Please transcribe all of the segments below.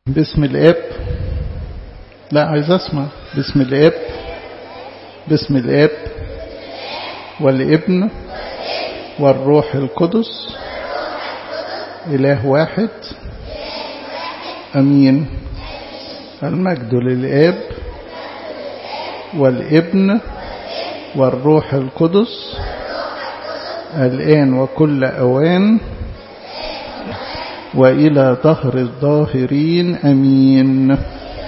باسم الاب لا عايز اسمع باسم الاب باسم الاب والابن والروح القدس اله واحد امين المجد للاب والابن والروح القدس الآن وكل أوان وإلى ظهر الظاهرين أمين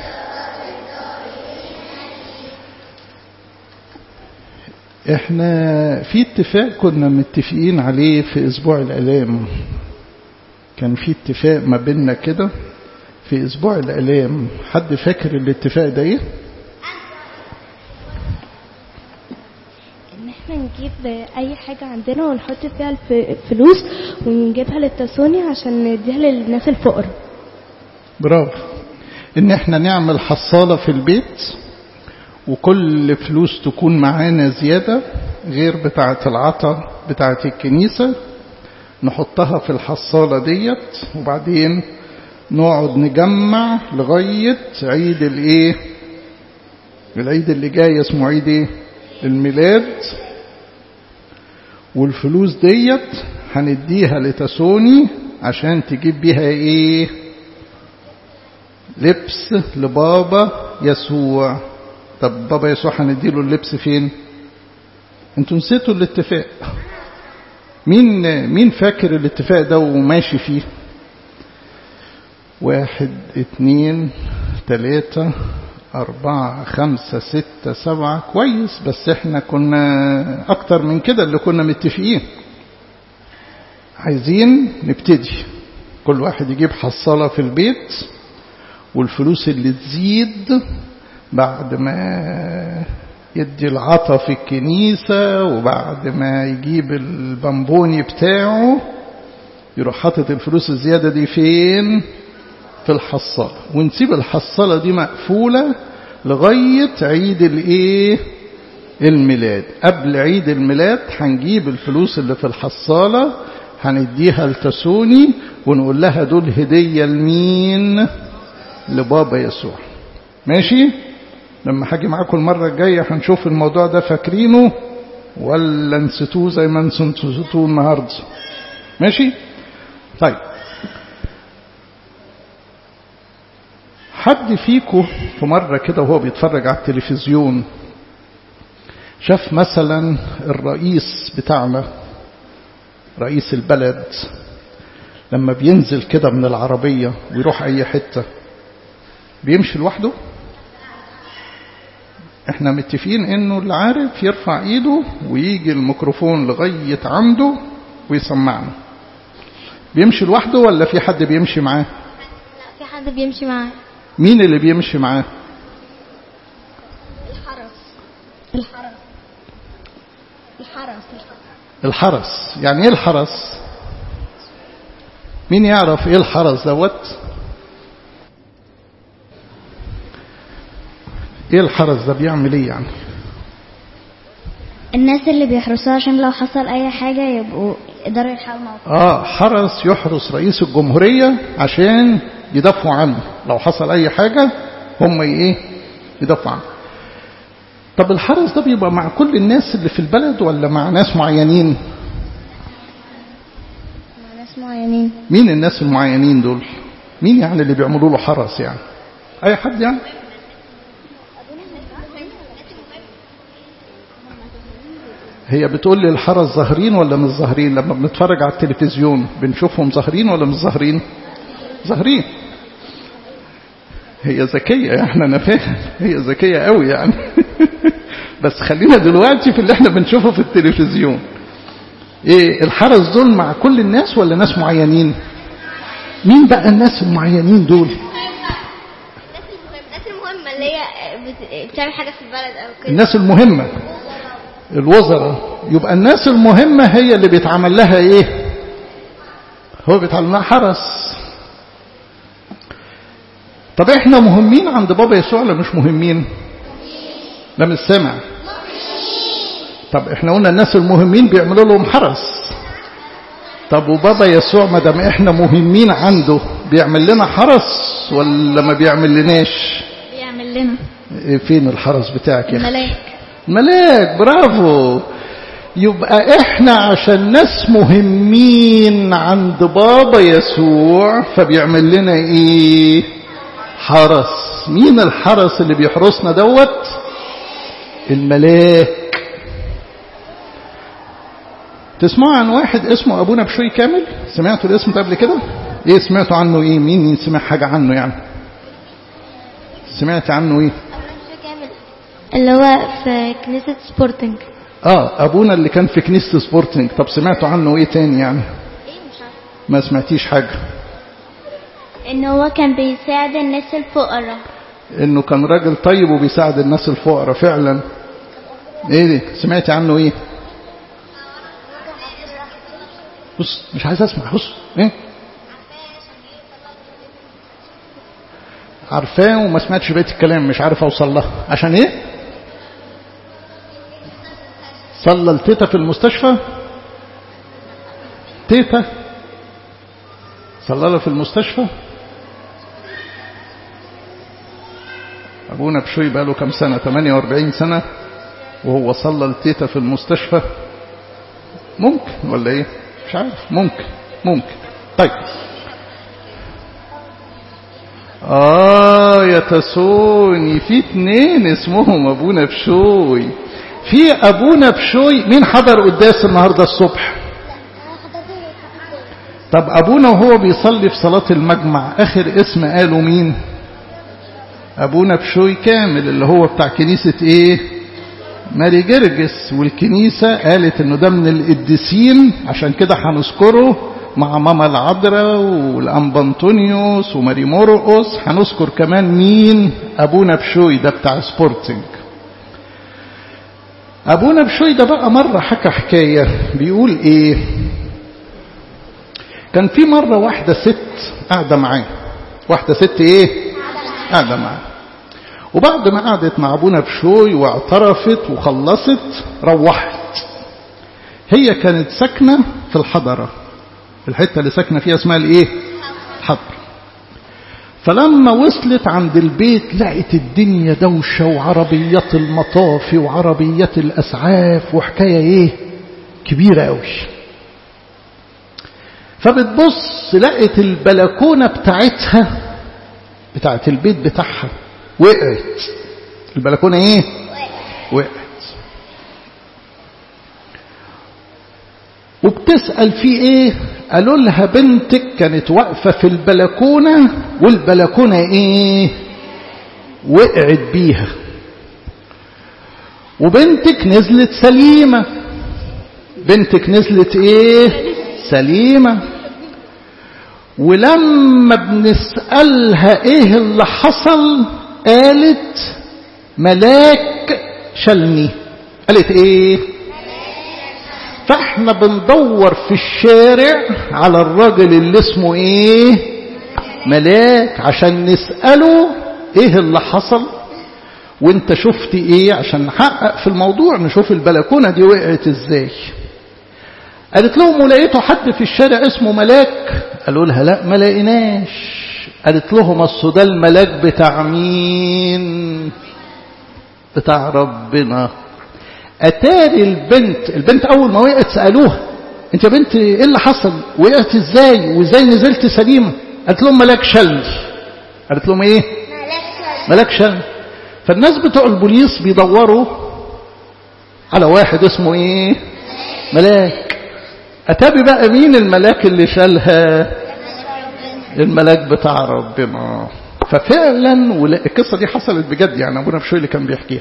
احنا في اتفاق كنا متفقين عليه في اسبوع الالام كان في اتفاق ما بيننا كده في اسبوع الالام حد فاكر الاتفاق ده ايه ان احنا نجيب اي حاجة عندنا ونحط فيها الفلوس ونجيبها للتسوني عشان نديها للناس الفقراء برافو ان احنا نعمل حصالة في البيت وكل فلوس تكون معانا زيادة غير بتاعة العطا بتاعة الكنيسة نحطها في الحصالة ديت وبعدين نقعد نجمع لغاية عيد الايه العيد اللي جاي اسمه عيد ايه الميلاد والفلوس ديت هنديها لتسوني عشان تجيب بيها ايه لبس لبابا يسوع طب بابا يسوع هنديله اللبس فين انتوا نسيتوا الاتفاق مين مين فاكر الاتفاق ده وماشي فيه واحد اتنين تلاتة أربعة خمسة ستة سبعة كويس بس احنا كنا أكتر من كده اللي كنا متفقين عايزين نبتدي كل واحد يجيب حصالة في البيت والفلوس اللي تزيد بعد ما يدي العطا في الكنيسة وبعد ما يجيب البنبوني بتاعه يروح حاطط الفلوس الزيادة دي فين في الحصالة ونسيب الحصالة دي مقفولة لغاية عيد الايه الميلاد قبل عيد الميلاد هنجيب الفلوس اللي في الحصالة هنديها لتسوني ونقول لها دول هدية لمين لبابا يسوع ماشي لما هاجي معاكم المرة الجاية هنشوف الموضوع ده فاكرينه ولا نسيتوه زي ما نسيتوه النهاردة ماشي طيب حد فيكم في مرة كده وهو بيتفرج على التلفزيون شاف مثلا الرئيس بتاعنا رئيس البلد لما بينزل كده من العربية ويروح أي حتة بيمشي لوحده احنا متفقين انه اللي عارف يرفع ايده ويجي الميكروفون لغاية عنده ويسمعنا بيمشي لوحده ولا في حد بيمشي معاه في حد بيمشي معاه مين اللي بيمشي معاه الحرس الحرس الحرس الحرس يعني ايه الحرس مين يعرف ايه الحرس دوت ايه الحرس ده بيعمل ايه يعني الناس اللي بيحرسوها عشان لو حصل اي حاجة يبقوا يقدروا يلحقوا الموقف اه حرس يحرس رئيس الجمهورية عشان يدافعوا عنه لو حصل اي حاجة هم ايه يدافعوا عنه طب الحرس ده بيبقى مع كل الناس اللي في البلد ولا مع ناس معينين مع ناس معينين مين الناس المعينين دول مين يعني اللي بيعملوا له حرس يعني اي حد يعني هي بتقول لي الحرس ظاهرين ولا مش ظاهرين لما بنتفرج على التلفزيون بنشوفهم ظاهرين ولا مش ظاهرين ظاهرين هي ذكية احنا انا فاهم هي ذكية قوي يعني بس خلينا دلوقتي في اللي احنا بنشوفه في التلفزيون ايه الحرس دول مع كل الناس ولا ناس معينين مين بقى الناس المعينين دول الناس المهمة اللي هي بت- بتعمل حاجة في البلد او كده الناس المهمة الوزراء يبقى الناس المهمة هي اللي بيتعمل لها ايه هو بيتعمل لها حرس طب احنا مهمين عند بابا يسوع ولا مش مهمين لا مش سامع طب احنا قلنا الناس المهمين بيعملوا لهم حرس طب وبابا يسوع ما دام احنا مهمين عنده بيعمل لنا حرس ولا ما بيعمل لناش بيعمل لنا إيه فين الحرس بتاعك يا أخي؟ الملاك ملاك برافو يبقى احنا عشان ناس مهمين عند بابا يسوع فبيعمل لنا ايه حرس مين الحرس اللي بيحرسنا دوت الملاك تسمعوا عن واحد اسمه ابونا بشوي كامل سمعتوا الاسم ده قبل كده ايه سمعتوا عنه ايه مين سمع حاجه عنه يعني سمعت عنه ايه اللي هو في كنيسة سبورتنج اه ابونا اللي كان في كنيسه سبورتنج طب سمعتوا عنه ايه تاني يعني ما سمعتيش حاجه ان هو كان بيساعد الناس الفقراء انه كان راجل طيب وبيساعد الناس الفقراء فعلا ايه دي سمعتي عنه ايه بص مش عايز اسمع بص ايه عارفاه وما سمعتش بقيه الكلام مش عارف اوصل لها عشان ايه صلى التيتا في المستشفى تيتا صلى لها في المستشفى أبونا بشوي بقاله كم سنة 48 سنة وهو صلى التيتا في المستشفى ممكن ولا ايه مش عارف ممكن ممكن طيب آه يا تسوني في اتنين اسمهم أبونا بشوي في أبونا بشوي مين حضر قداس النهاردة الصبح طب أبونا وهو بيصلي في صلاة المجمع آخر اسم قالوا مين أبونا بشوي كامل اللي هو بتاع كنيسة إيه ماري جرجس والكنيسة قالت إنه ده من القديسين عشان كده هنذكره مع ماما العذراء والأنبا أنطونيوس وماري مورقوس هنذكر كمان مين أبونا بشوي ده بتاع سبورتنج أبونا بشوي ده بقى مرة حكى حكاية بيقول إيه كان في مرة واحدة ست قاعدة معاه واحدة ست إيه قاعدة معاه وبعد ما قعدت مع أبونا بشوي واعترفت وخلصت روحت هي كانت ساكنة في الحضرة الحتة اللي ساكنة فيها اسمها الإيه الحضرة فلما وصلت عند البيت لقت الدنيا دوشة وعربيات المطافي وعربيات الأسعاف وحكاية إيه كبيرة قوي فبتبص لقت البلكونة بتاعتها بتاعت البيت بتاعها وقعت البلكونة ايه وقعت وبتسأل في ايه قالوا لها بنتك كانت واقفة في البلكونة والبلكونة ايه وقعت بيها وبنتك نزلت سليمة بنتك نزلت ايه سليمة ولما بنسألها ايه اللي حصل قالت ملاك شلني قالت ايه فاحنا بندور في الشارع على الراجل اللي اسمه ايه ملاك عشان نسأله ايه اللي حصل وانت شفت ايه عشان نحقق في الموضوع نشوف البلكونة دي وقعت ازاي قالت لهم ولقيتوا حد في الشارع اسمه ملاك قالوا لها لا ما لقيناش قالت لهم اصل ده الملاك بتاع مين بتاع ربنا اتاري البنت البنت اول ما وقعت سالوها انت يا بنت ايه اللي حصل وقعت ازاي وازاي نزلت سليمه قالت لهم ملاك شلني قالت لهم ايه ملاك شلني فالناس بتوع البوليس بيدوروا على واحد اسمه ايه ملاك أتابي بقى مين الملاك اللي شالها الملاك بتاع ربنا ففعلا القصة دي حصلت بجد يعني أبونا بشوي اللي كان بيحكيها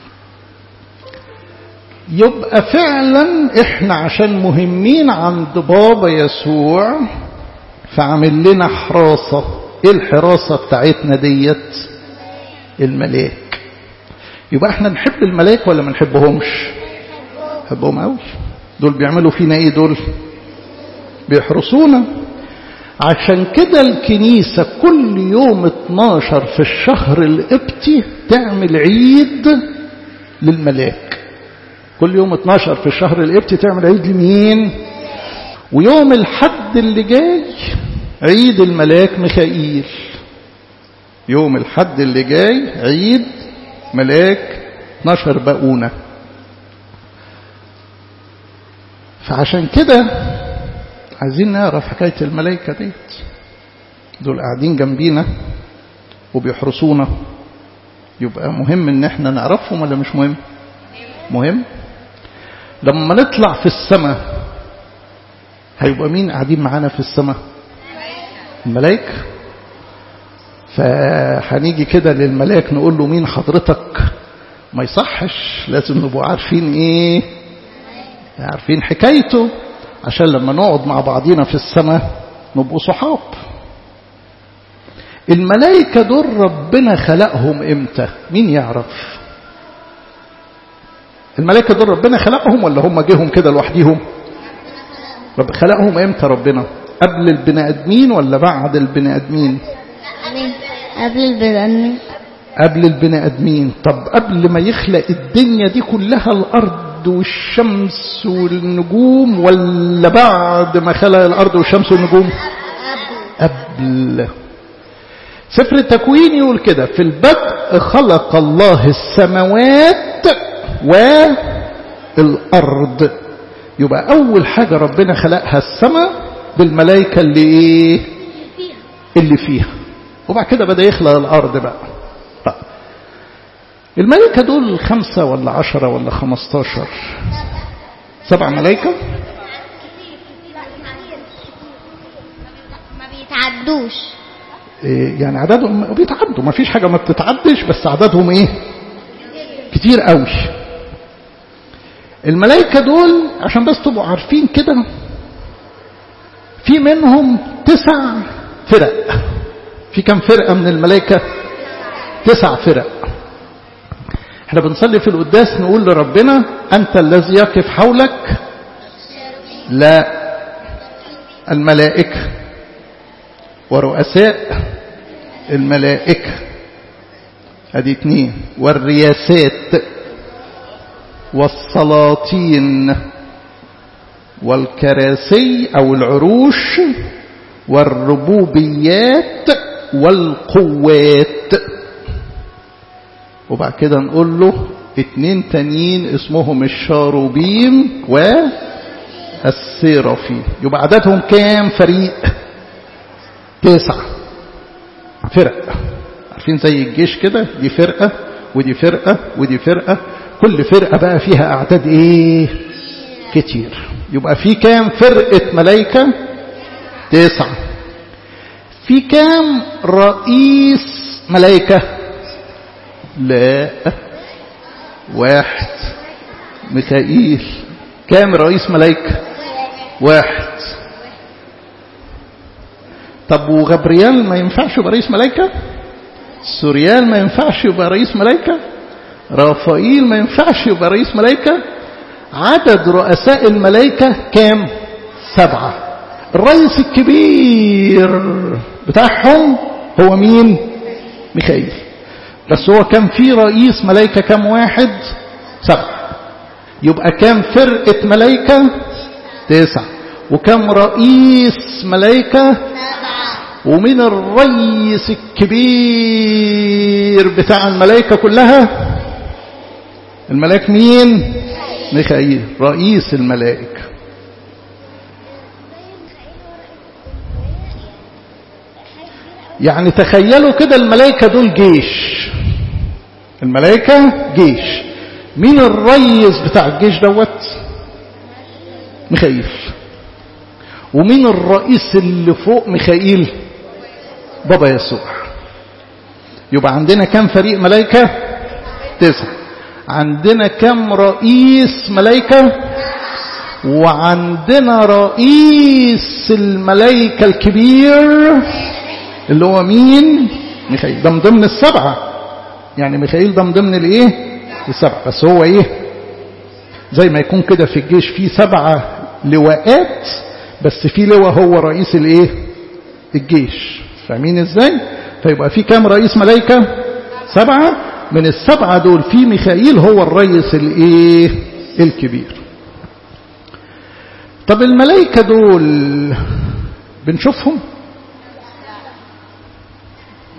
يبقى فعلا احنا عشان مهمين عند بابا يسوع فعمل لنا حراسة ايه الحراسة بتاعتنا ديت الملاك يبقى احنا نحب الملاك ولا ما نحبهمش نحبهم قوي دول بيعملوا فينا ايه دول بيحرسونا عشان كده الكنيسة كل يوم 12 في الشهر القبطي تعمل عيد للملاك كل يوم 12 في الشهر القبطي تعمل عيد لمين ويوم الحد اللي جاي عيد الملاك ميخائيل يوم الحد اللي جاي عيد ملاك 12 بقونة فعشان كده عايزين نعرف حكاية الملائكة ديت دول قاعدين جنبينا وبيحرسونا يبقى مهم ان احنا نعرفهم ولا مش مهم مهم لما نطلع في السماء هيبقى مين قاعدين معانا في السماء الملائكة فهنيجي كده للملاك نقول له مين حضرتك ما يصحش لازم نبقوا عارفين ايه عارفين حكايته عشان لما نقعد مع بعضينا في السماء نبقوا صحاب الملائكة دول ربنا خلقهم امتى مين يعرف الملائكة دول ربنا خلقهم ولا هم جيهم كده لوحديهم رب خلقهم امتى ربنا قبل البني ادمين ولا بعد البني ادمين قبل البدن قبل البني ادمين طب قبل ما يخلق الدنيا دي كلها الارض والشمس والنجوم ولا بعد ما خلق الارض والشمس والنجوم قبل سفر التكوين يقول كده في البدء خلق الله السماوات والارض يبقى اول حاجه ربنا خلقها السماء بالملائكه اللي ايه اللي فيها وبعد كده بدا يخلق الارض بقى طيب الملائكه دول خمسه ولا عشرة ولا خمستاشر سبع ملائكه ما بيتعدوش إيه يعني عددهم بيتعدوا ما فيش حاجه ما بتتعدش بس عددهم ايه كتير قوي الملائكة دول عشان بس تبقوا عارفين كده في منهم تسع فرق في كم فرقة من الملائكة تسع فرق احنا بنصلي في القداس نقول لربنا أنت الذي يقف حولك لا الملائكة ورؤساء الملائكة ادي اتنين والرياسات والسلاطين والكراسي أو العروش والربوبيات والقوات وبعد كده نقول له اتنين تانيين اسمهم الشاروبيم والسيرافيم يبقى عددهم كام فريق تسعة فرق عارفين زي الجيش كده دي فرقة ودي فرقة ودي فرقة كل فرقة بقى فيها أعداد إيه كتير يبقى في كام فرقة ملايكة تسعة في كام رئيس ملايكة لا واحد ميكائيل كام رئيس ملايكة واحد طب وغبريال ما ينفعش يبقى رئيس ملايكة سوريال ما ينفعش يبقى رئيس ملايكة رافائيل ما ينفعش يبقى رئيس ملايكة عدد رؤساء الملائكة كام سبعة الرئيس الكبير بتاعهم هو مين ميخائيل بس هو كان في رئيس ملائكة كام واحد سبعة يبقى كام فرقة ملائكة تسعة وكم رئيس ملائكة ومن الرئيس الكبير بتاع الملائكة كلها الملاك مين ميخائيل رئيس الملائكة يعني تخيلوا كده الملائكة دول جيش الملائكة جيش مين الرئيس بتاع الجيش دوت ميخائيل ومين الرئيس اللي فوق ميخائيل بابا يسوع يبقى عندنا كم فريق ملائكة تسعة عندنا كم رئيس ملائكة وعندنا رئيس الملائكة الكبير اللي هو مين ميخائيل ده من ضمن السبعة يعني ميخائيل ده من ضمن الايه السبعة بس هو ايه زي ما يكون كده في الجيش في سبعة لواءات بس في لواء هو رئيس الايه الجيش فاهمين ازاي فيبقى في كام رئيس ملائكة سبعة من السبعة دول في ميخائيل هو الرئيس الايه الكبير طب الملائكة دول بنشوفهم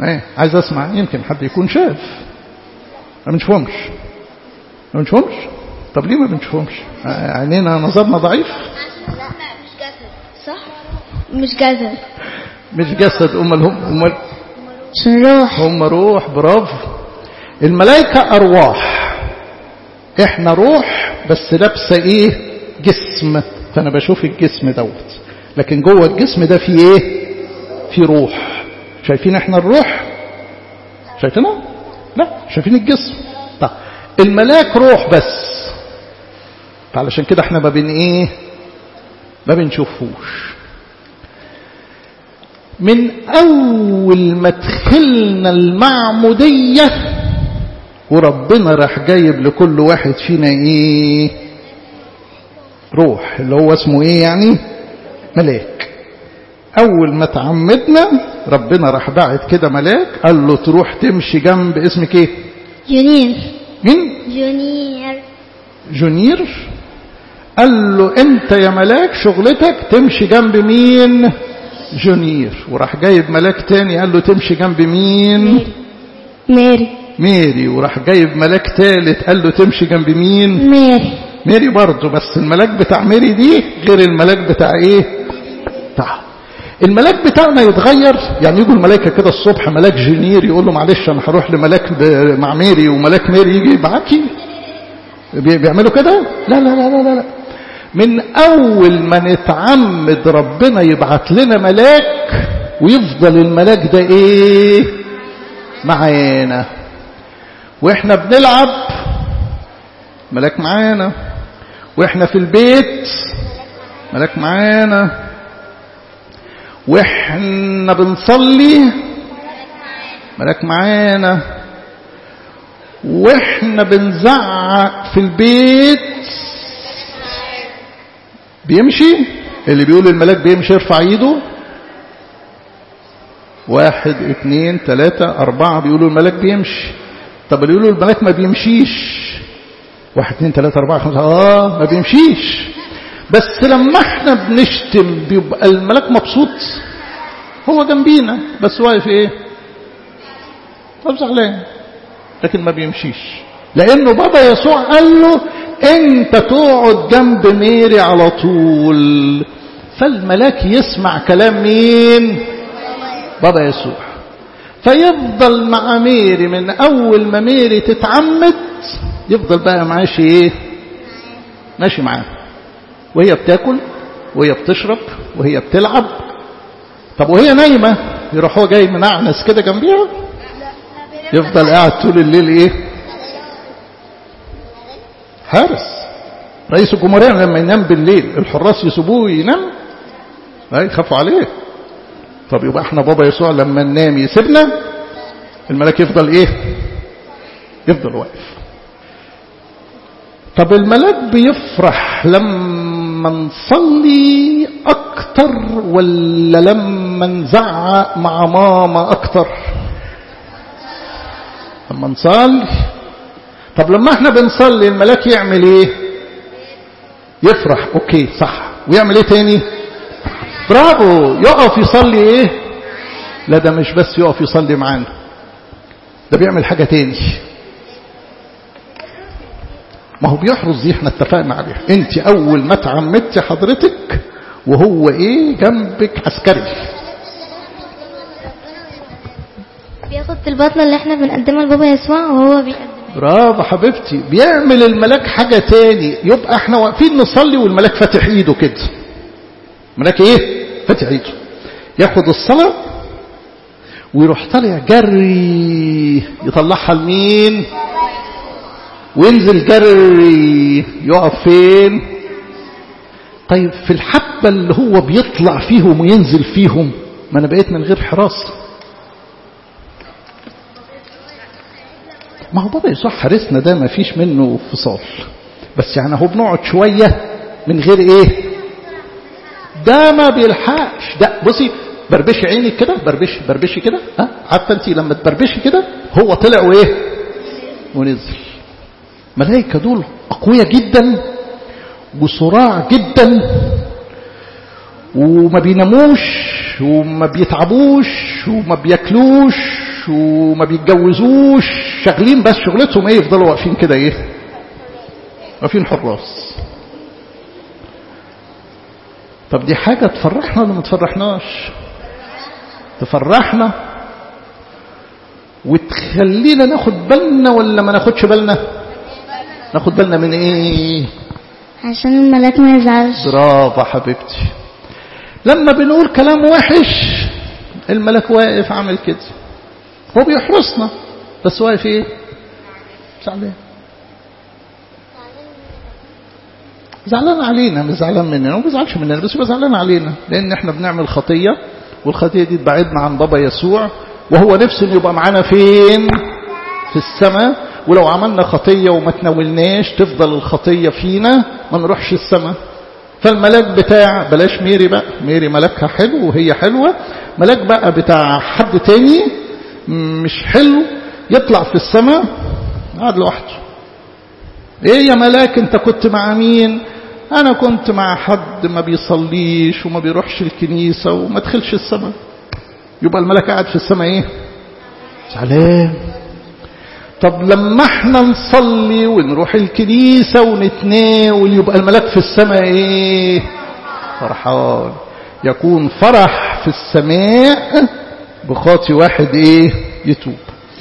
ايه عايز اسمع يمكن حد يكون شاف ما بنشوفهمش ما بنشوفهمش طب ليه ما بنشوفهمش عينينا نظرنا ضعيف لا مش جسد صح مش جسد مش جسد امال هم امال عشان روح هم روح برافو الملائكة أرواح إحنا روح بس لابسة إيه جسم فأنا بشوف الجسم دوت لكن جوه الجسم ده في إيه في روح شايفين إحنا الروح شايفينها لا شايفين الجسم طيب الملاك روح بس فعلشان كده إحنا ما بين إيه ما بنشوفوش من أول ما دخلنا المعمودية وربنا راح جايب لكل واحد فينا إيه روح اللي هو اسمه إيه يعني ملاك أول ما تعمدنا ربنا راح باعت كده ملاك قال له تروح تمشي جنب اسمك إيه جونير مين جونير جونير قال له انت يا ملاك شغلتك تمشي جنب مين جونير وراح جايب ملاك تاني قال له تمشي جنب مين ماري ميري وراح جايب ملاك تالت قال له تمشي جنب مين ماري ميري برضه بس الملاك بتاع ميري دي غير الملاك بتاع ايه بتاع الملاك بتاعنا يتغير يعني يجوا الملائكه كده الصبح ملاك جونير يقول له معلش انا هروح لملاك ب- مع ميري وملاك ميري يجي يبعتي بي- بيعملوا كده لا لا لا لا لا, لا. من أول ما نتعمد ربنا يبعت لنا ملاك ويفضل الملاك ده إيه معانا وإحنا بنلعب ملاك معانا وإحنا في البيت ملاك معانا وإحنا بنصلي ملاك معانا وإحنا بنزعق في البيت بيمشي اللي بيقول الملاك بيمشي يرفع ايده واحد اثنين ثلاثة أربعة بيقولوا الملاك بيمشي طب اللي يقولوا الملاك ما بيمشيش واحد اثنين ثلاثة أربعة خمسة آه ما بيمشيش بس لما احنا بنشتم بيبقى الملاك مبسوط هو جنبينا بس واقف ايه طب زعلان لكن ما بيمشيش لانه بابا يسوع قال له انت تقعد جنب ميري على طول فالملاك يسمع كلام مين بابا يسوع فيفضل مع ميري من اول ما ميري تتعمد يفضل بقى ماشي ايه ماشي معاه وهي بتاكل وهي بتشرب وهي بتلعب طب وهي نايمه يروح هو جاي منعنس كده جنبيها يفضل قاعد طول الليل ايه حارس رئيس الجمهورية لما ينام بالليل الحراس يسيبوه ينام لا يخافوا عليه طب يبقى احنا بابا يسوع لما ننام يسيبنا الملاك يفضل ايه يفضل واقف طب الملاك بيفرح لما نصلي اكتر ولا لما نزعق مع ماما اكتر لما نصلي طب لما احنا بنصلي الملاك يعمل ايه يفرح اوكي صح ويعمل ايه تاني برافو يقف يصلي ايه لا ده مش بس يقف يصلي معانا ده بيعمل حاجة تاني ما هو بيحرز دي احنا اتفقنا عليها انت اول ما تعمدتي حضرتك وهو ايه جنبك عسكري بياخد البطنة اللي احنا بنقدمها لبابا يسوع وهو بيقدم برافو حبيبتي بيعمل الملاك حاجة تاني يبقى احنا واقفين نصلي والملاك فاتح ايده كده الملاك ايه فاتح ايده ياخد الصلاة ويروح طالع جري يطلعها لمين وينزل جري يقف فين طيب في الحبة اللي هو بيطلع فيهم وينزل فيهم ما انا بقيت من غير حراسه ما هو بابا يسوع حارسنا ده ما فيش منه فصال بس يعني هو بنقعد شوية من غير ايه ده ما بيلحقش ده بصي بربشي عينك كده بربشي بربشي كده ها عارفه انت لما تبربشي كده هو طلع وايه ونزل ملائكه دول اقوياء جدا وصراع جدا وما بيناموش وما بيتعبوش وما بياكلوش وما بيتجوزوش شغالين بس شغلتهم ايه يفضلوا واقفين كده ايه واقفين حراس طب دي حاجة تفرحنا ولا ما تفرحناش تفرحنا وتخلينا ناخد بالنا ولا ما ناخدش بالنا ناخد بالنا من ايه عشان الملاك ما يزعلش برافو حبيبتي لما بنقول كلام وحش الملك واقف عامل كده هو بيحرسنا بس واقف ايه زعلان زعلان علينا مش زعلان مننا وما بيزعلش مننا بس هو زعلان علينا لان احنا بنعمل خطيه والخطيه دي تبعدنا عن بابا يسوع وهو نفسه انه يبقى معانا فين في السماء ولو عملنا خطيه وما تناولناش تفضل الخطيه فينا ما نروحش السماء فالملاك بتاع بلاش ميري بقى ميري ملاكها حلو وهي حلوة ملاك بقى بتاع حد تاني مش حلو يطلع في السماء قاعد لوحده ايه يا ملاك انت كنت مع مين انا كنت مع حد ما بيصليش وما بيروحش الكنيسة وما دخلش السماء يبقى الملاك قاعد في السماء ايه زعلان طب لما احنا نصلي ونروح الكنيسة ونتناول يبقى الملاك في السماء ايه فرحان يكون فرح في السماء بخاطي واحد ايه يتوب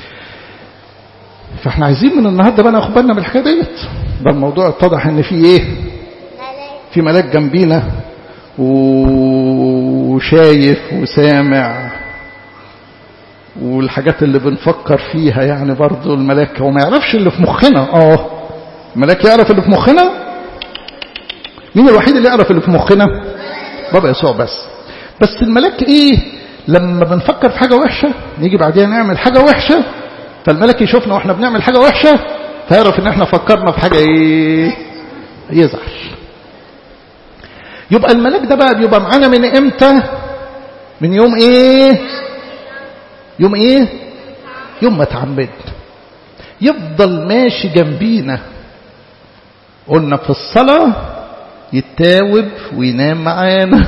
فاحنا عايزين من النهارده بقى ناخد بالنا من الحكايه ديت ده الموضوع اتضح ان في ايه في ملاك جنبينا وشايف وسامع والحاجات اللي بنفكر فيها يعني برضو الملاك هو ما يعرفش اللي في مخنا اه الملاك يعرف اللي في مخنا مين الوحيد اللي يعرف اللي في مخنا بابا يسوع بس بس الملاك ايه لما بنفكر في حاجة وحشة نيجي بعدين نعمل حاجة وحشة فالملك يشوفنا واحنا بنعمل حاجة وحشة فيعرف ان احنا فكرنا في حاجة ايه يزعل يبقى الملاك ده بقى بيبقى معانا من امتى من يوم ايه يوم ايه يوم ما اتعمدنا يفضل ماشي جنبينا قلنا في الصلاة يتاوب وينام معانا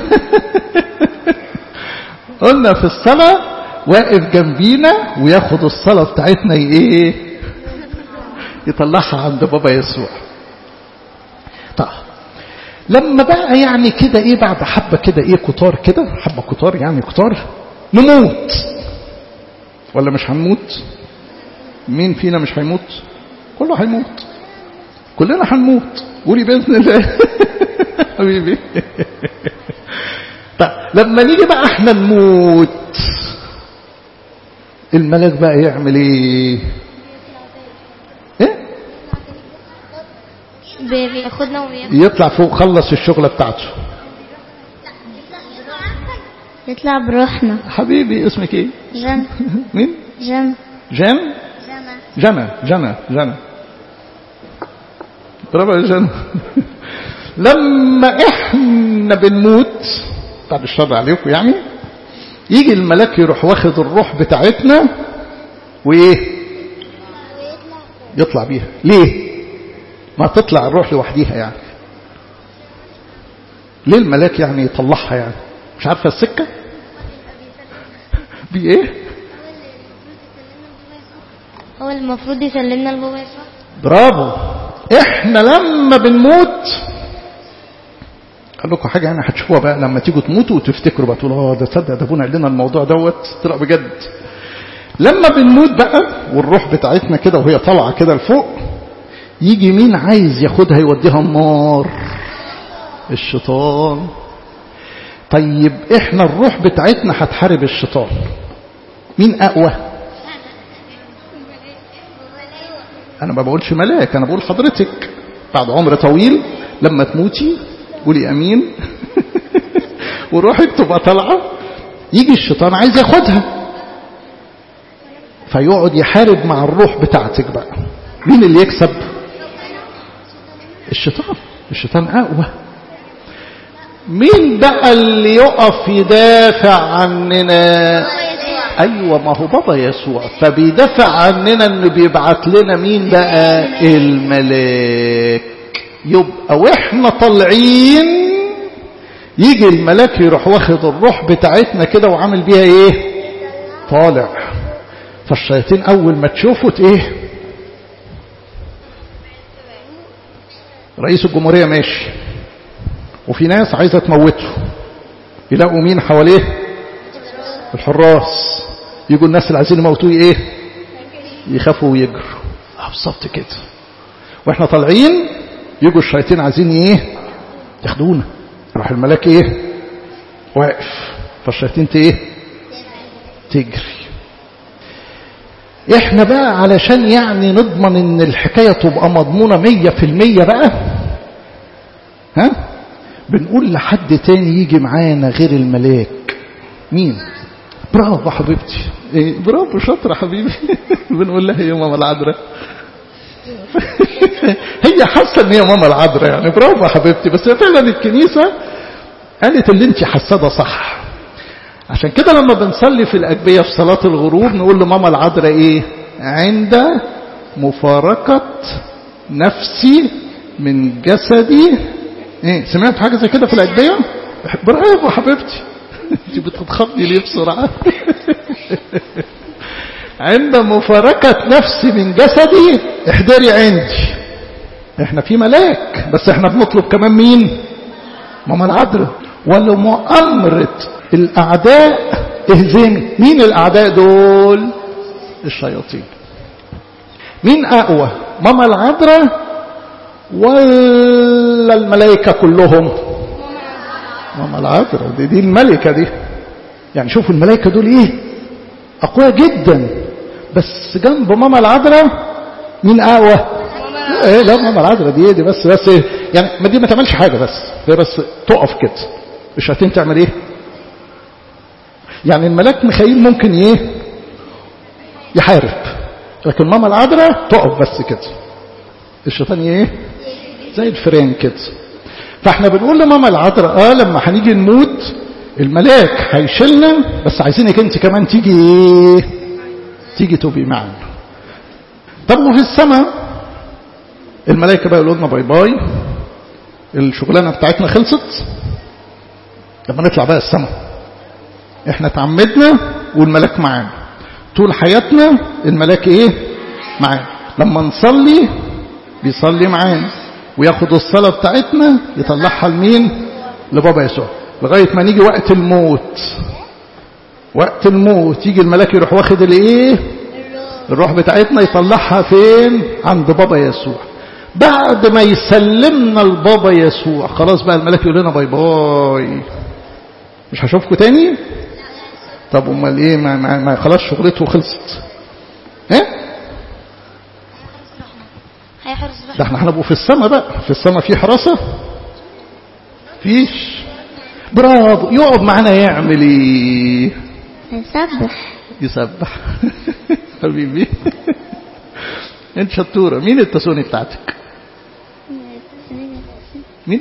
قلنا في الصلاة واقف جنبينا وياخد الصلاة بتاعتنا ايه يطلعها عند بابا يسوع طيب لما بقى يعني كده ايه بعد حبة كده ايه كتار كده حبة كتار يعني كتار نموت ولا مش هنموت مين فينا مش هيموت كله هيموت كلنا هنموت قولي باذن الله حبيبي طيب لما نيجي بقى احنا نموت الملك بقى يعمل ايه ايه بياخدنا وياخد يطلع فوق خلص الشغلة بتاعته يطلع بروحنا حبيبي اسمك ايه جن مين جن جان جنى جنى جنى جنى برافو يا جنى لما احنا بنموت بعد الشر عليكم يعني يجي الملاك يروح واخد الروح بتاعتنا وايه يطلع بيها ليه ما تطلع الروح لوحديها يعني ليه الملاك يعني يطلعها يعني مش عارفه السكه بايه هو اللي المفروض يسلمنا لبابا يسوع برافو احنا لما بنموت اقول لكم حاجه يعني هتشوفوها بقى لما تيجوا تموتوا وتفتكروا بقى تقولوا اه ده تصدق ده ابونا قال لنا الموضوع دوت طلع بجد لما بنموت بقى والروح بتاعتنا كده وهي طالعه كده لفوق يجي مين عايز ياخدها يوديها النار الشيطان طيب احنا الروح بتاعتنا هتحارب الشيطان مين اقوى انا ما بقولش ملاك انا بقول حضرتك بعد عمر طويل لما تموتي قولي امين وروحك تبقى طالعه يجي الشيطان عايز ياخدها فيقعد يحارب مع الروح بتاعتك بقى مين اللي يكسب الشيطان الشيطان اقوى مين بقى اللي يقف يدافع عننا ايوه ما هو بابا يسوع فبيدافع عننا انه بيبعت لنا مين بقى الملاك يبقى واحنا طالعين يجي الملاك يروح واخد الروح بتاعتنا كده وعامل بيها ايه طالع فالشياطين أول ما تشوفه إيه رئيس الجمهورية ماشي وفي ناس عايزة تموته يلاقوا مين حواليه الحراس يجوا الناس اللي عايزين يموتوه ايه يخافوا ويجروا اه بالظبط كده واحنا طالعين يجوا الشياطين عايزين ايه ياخدونا راح الملاك ايه واقف فالشياطين ايه تجري احنا بقى علشان يعني نضمن ان الحكاية تبقى مضمونة مية في المية بقى ها بنقول لحد تاني يجي معانا غير الملاك مين برافو حبيبتي إيه برافو شاطرة حبيبي بنقول لها يا ماما العذراء هي حاسة ان هي ماما العذراء يعني برافو حبيبتي بس فعلا الكنيسة قالت اللي انت حاسة ده صح عشان كده لما بنصلي في الأجبية في صلاة الغروب نقول لماما العذراء ايه عند مفارقة نفسي من جسدي ايه سمعت حاجة زي كده في الأجبية برافو حبيبتي انت بتتخضي ليه بسرعة عند مفارقة نفسي من جسدي احضري عندي احنا في ملاك بس احنا بنطلب كمان مين ماما العذراء ولمؤامرة الأعداء اهزمي مين الأعداء دول الشياطين مين أقوى ماما العذراء ولا الملائكة كلهم ماما العذراء دي, دي الملكة دي يعني شوفوا الملائكة دول ايه أقوياء جدا بس جنب ماما العذراء مين أقوى ايه لا ماما العذراء دي دي بس بس إيه؟ يعني ما دي ما تعملش حاجة بس هي بس تقف كده الشياطين تعمل ايه يعني الملاك ميخائيل ممكن ايه يحارب لكن ماما العذراء تقف بس كده الشيطان ايه زي الفران كده فاحنا بنقول لماما العذراء اه لما هنيجي نموت الملاك هيشيلنا بس عايزينك انت كمان تيجي ايه تيجي تبقي معنا طب وفي السماء الملائكه بقى يقولوا لنا باي باي الشغلانه بتاعتنا خلصت لما نطلع بقى السماء احنا تعمدنا والملاك معانا طول حياتنا الملاك ايه معانا لما نصلي بيصلي معانا وياخد الصلاة بتاعتنا يطلعها لمين لبابا يسوع لغاية ما نيجي وقت الموت وقت الموت يجي الملاك يروح واخد الايه الروح بتاعتنا يطلعها فين عند بابا يسوع بعد ما يسلمنا لبابا يسوع خلاص بقى الملاك يقول لنا باي باي مش هشوفكم تاني طب امال ايه ما, ما, ما خلاص شغلته خلصت ايه هيحرس ده احنا هنبقوا في السماء بقى في السماء في حراسة فيش برافو يقعد معانا يعمل ايه هيسبح يسبح حبيبي انت شطورة مين التسوني بتاعتك مين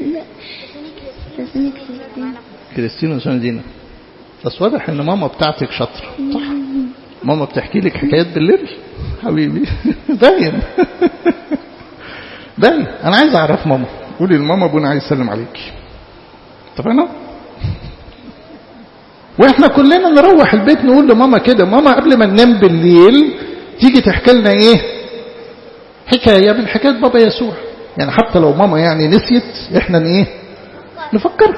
كريستينا وسوني دينا بس واضح ان ماما بتاعتك شاطرة صح ماما بتحكي لك حكايات بالليل حبيبي باين باين انا عايز اعرف ماما قولي لماما ابونا عايز يسلم عليك اتفقنا واحنا كلنا نروح البيت نقول لماما كده ماما قبل ما ننام بالليل تيجي تحكي لنا ايه حكايه من حكايات بابا يسوع يعني حتى لو ماما يعني نسيت احنا ايه نفكر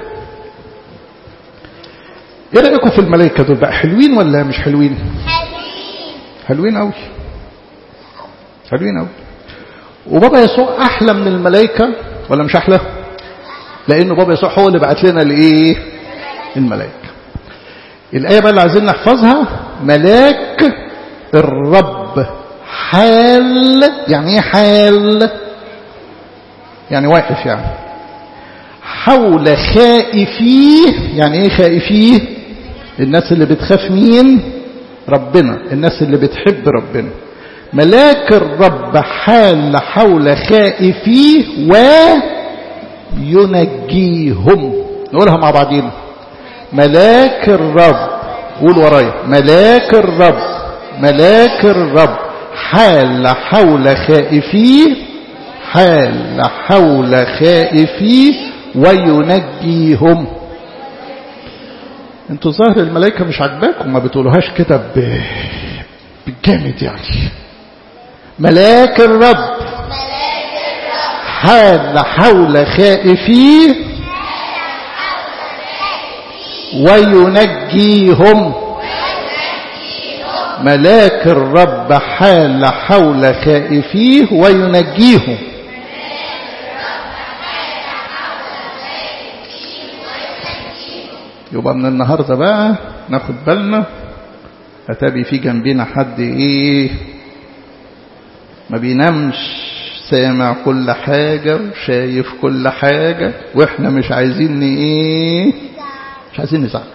ايه رايكم في الملائكه دول بقى حلوين ولا مش حلوين حلوين قوي حلوين قوي وبابا يسوع احلى من الملائكه ولا مش احلى لانه بابا يسوع هو اللي بعت لنا الايه الملائكه الايه بقى اللي عايزين نحفظها ملاك الرب حال يعني ايه حال يعني واقف يعني حول خائفيه يعني ايه خائفيه الناس اللي بتخاف مين ربنا الناس اللي بتحب ربنا ملاك الرب حال حول خائفيه وينجيهم نقولها مع بعضينا ملاك الرب قول ورايا ملاك الرب ملاك الرب حال حول خائفيه حال حول خائفيه وينجيهم انتوا ظاهر الملائكة مش عاجباكم ما بتقولوهاش كده ب... جامد يعني ملاك الرب حال حول خائفيه وينجيهم ملاك الرب حال حول خائفيه وينجيهم يبقى من النهاردة بقى ناخد بالنا أتابي في جنبنا حد إيه ما بينامش سامع كل حاجة وشايف كل حاجة وإحنا مش عايزين إيه مش عايزين نزعل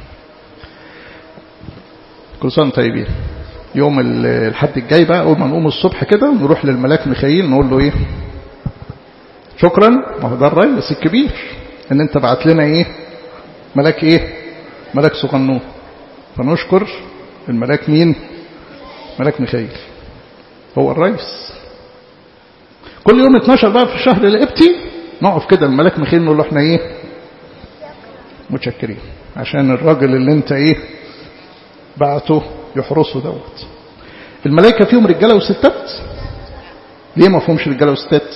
كل سنة طيبين يوم الحد الجاي بقى أول ما نقوم الصبح كده نروح للملاك ميخائيل نقول له إيه شكرا ما هو ده الرئيس الكبير إن أنت بعت لنا إيه ملاك إيه ملاك صغنون فنشكر الملاك مين ملاك ميخائيل هو الرئيس كل يوم 12 بقى في الشهر القبطي نقف كده الملاك ميخائيل نقول له احنا ايه متشكرين عشان الراجل اللي انت ايه بعته يحرسه دوت الملائكه فيهم رجاله وستات ليه ما فيهمش رجاله وستات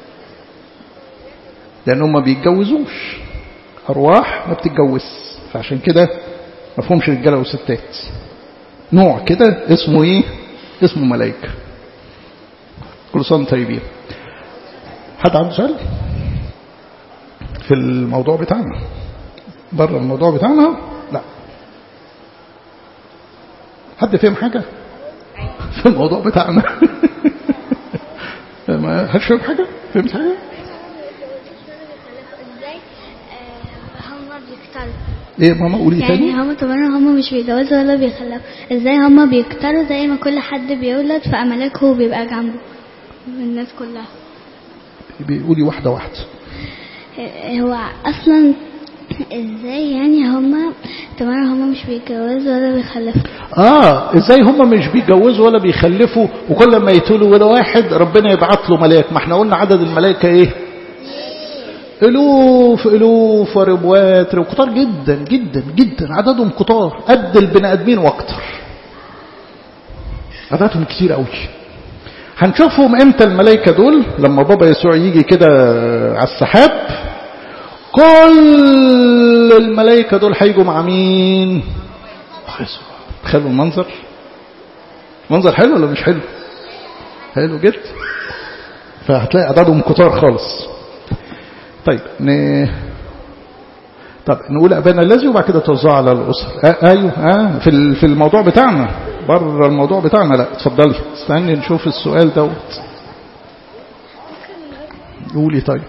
لان هم بيتجوزوش ارواح ما بتتجوز فعشان كده ما فيهمش رجاله وستات نوع كده اسمه ايه اسمه ملائكه كل سنه طيبين حد عنده سؤال في الموضوع بتاعنا بره الموضوع بتاعنا لا حد فهم حاجه في الموضوع بتاعنا ما حدش فهم حاجه فهمت حاجه ازاي هم بيكتروا ايه ماما قولي يعني تاني هم طبعا هم مش بيتجوزوا ولا بيخلفوا ازاي هم بيكتروا زي ما كل حد بيولد فأملاكه بيبقى جنبه الناس كلها بيقولي واحده واحده هو اصلا ازاي يعني هم طبعا هم مش بيتجوزوا ولا بيخلفوا اه ازاي هم مش بيتجوزوا ولا بيخلفوا وكل ما يتولوا ولا واحد ربنا يبعت له ملاك ما احنا قلنا عدد الملائكه ايه الوف الوف وربوات كتار جدا جدا جدا عددهم كتار قد البني ادمين واكتر عددهم كتير قوي هنشوفهم امتى الملائكه دول لما بابا يسوع يجي كده على السحاب كل الملائكه دول هيجوا مع مين يسوع تخيلوا المنظر منظر حلو ولا مش حلو حلو جدا فهتلاقي عددهم كتار خالص طيب ن... طب نقول أبانا الذي وبعد كده توزعه على الأسر آه أيوه آه في ال- في الموضوع بتاعنا بره الموضوع بتاعنا لا اتفضلي استني نشوف السؤال دوت قولي طيب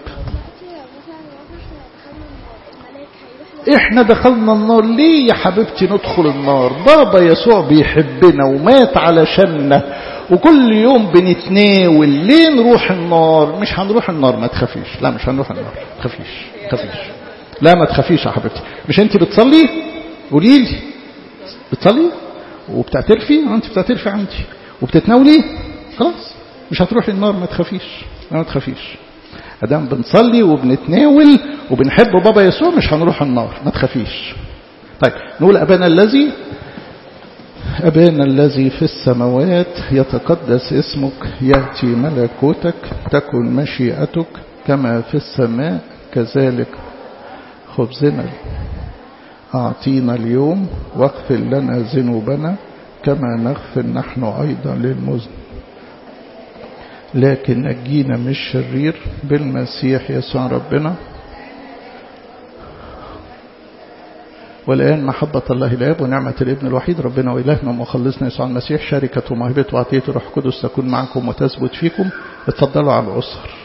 احنا دخلنا النار ليه يا حبيبتي ندخل النار بابا يسوع بيحبنا ومات علشاننا وكل يوم بنتناول ليه نروح النار مش هنروح النار ما تخافيش لا مش هنروح النار ما تخافيش ما تخافيش لا ما تخافيش يا حبيبتي مش انت بتصلي قولي لي بتصلي وبتعترفي اه انت بتعترفي عندي وبتتناولي خلاص مش هتروحي النار ما تخافيش لا ما تخافيش ادام بنصلي وبنتناول وبنحب بابا يسوع مش هنروح النار ما تخافيش طيب نقول ابانا الذي أبانا الذي في السماوات يتقدس اسمك يأتي ملكوتك تكن مشيئتك كما في السماء كذلك خبزنا أعطينا اليوم واغفر لنا ذنوبنا كما نغفر نحن أيضا للمذنب لكن نجينا من الشرير بالمسيح يسوع ربنا والآن محبة الله الآب ونعمة الابن الوحيد ربنا وإلهنا ومخلصنا يسوع المسيح شركة وموهبة وعطية روح قدس تكون معكم وتثبت فيكم اتفضلوا على الأسر